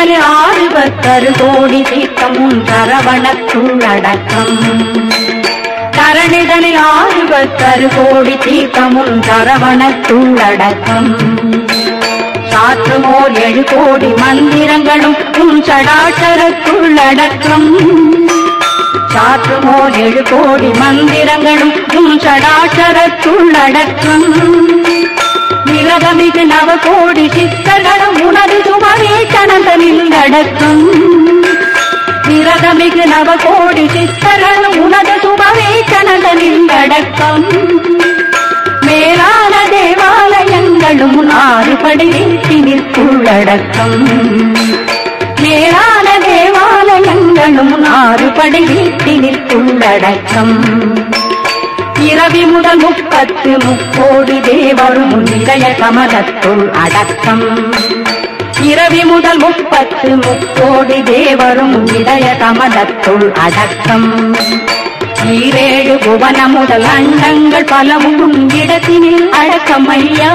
தரணிதனில் ஆறு பத்தரு கோடி தீர்த்தம் உன் சரவணத்துள்ளடக்கம் தரணிதனில் ஆறு பத்தரு கோடி தீர்த்தம் உன் சரவணத்துள்ளடக்கம் சாற்றுமோர் ஏழு கோடி மந்திரங்களும் உன் சடாச்சரத்துள்ளடக்கம் சாற்றுமோர் ஏழு கோடி மந்திரங்களும் உன் சடாச்சரத்துள்ளடக்கம் நிலகமிகு நவ கோடி சித்தர்களும் உனது சுமவே கணந்தனில் அடக்கம் நிரகமிகு நவ கோடி சித்தர்களும் உனது சுமவே கணந்தனில் அடக்கம் மேலான தேவாலயங்களும் ஆறுபடி வீட்டினிற்குள்ளடக்கம் மேலான தேவாலயங்களும் ஆறுபடி வீட்டினிற்குள்ளடக்கம் இரவி முதல் முப்பத்து முக்கோடி தேவரும் இதய கமலத்துள் அடக்கம் இரவி முதல் முப்பத்து முக்கோடி தேவரும் இதய கமலத்துள் அடக்கம் ஈரேழு புவன முதல் அண்டங்கள் பலவும் இடத்தினில் அடக்கம் ஐயா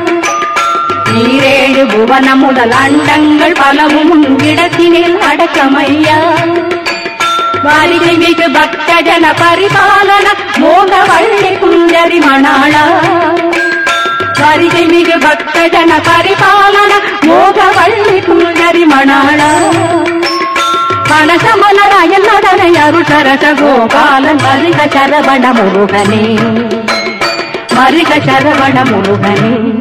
ஈரேழு புவன முதல் அண்டங்கள் பலவும் இடத்தினில் அடக்கம் ஐயா வாரிகை மிகு பக்த ஜன பரிபாலன மோக வள்ளி குஞ்சரி மணாள வாரிகை மிகு பக்த ஜன பரிபாலன மோக வள்ளி குஞ்சரி மணாள மனசமலராயல் நடனை அருசரச கோபாலன் மருக சரவண முருகனே மருக சரவண முருகனே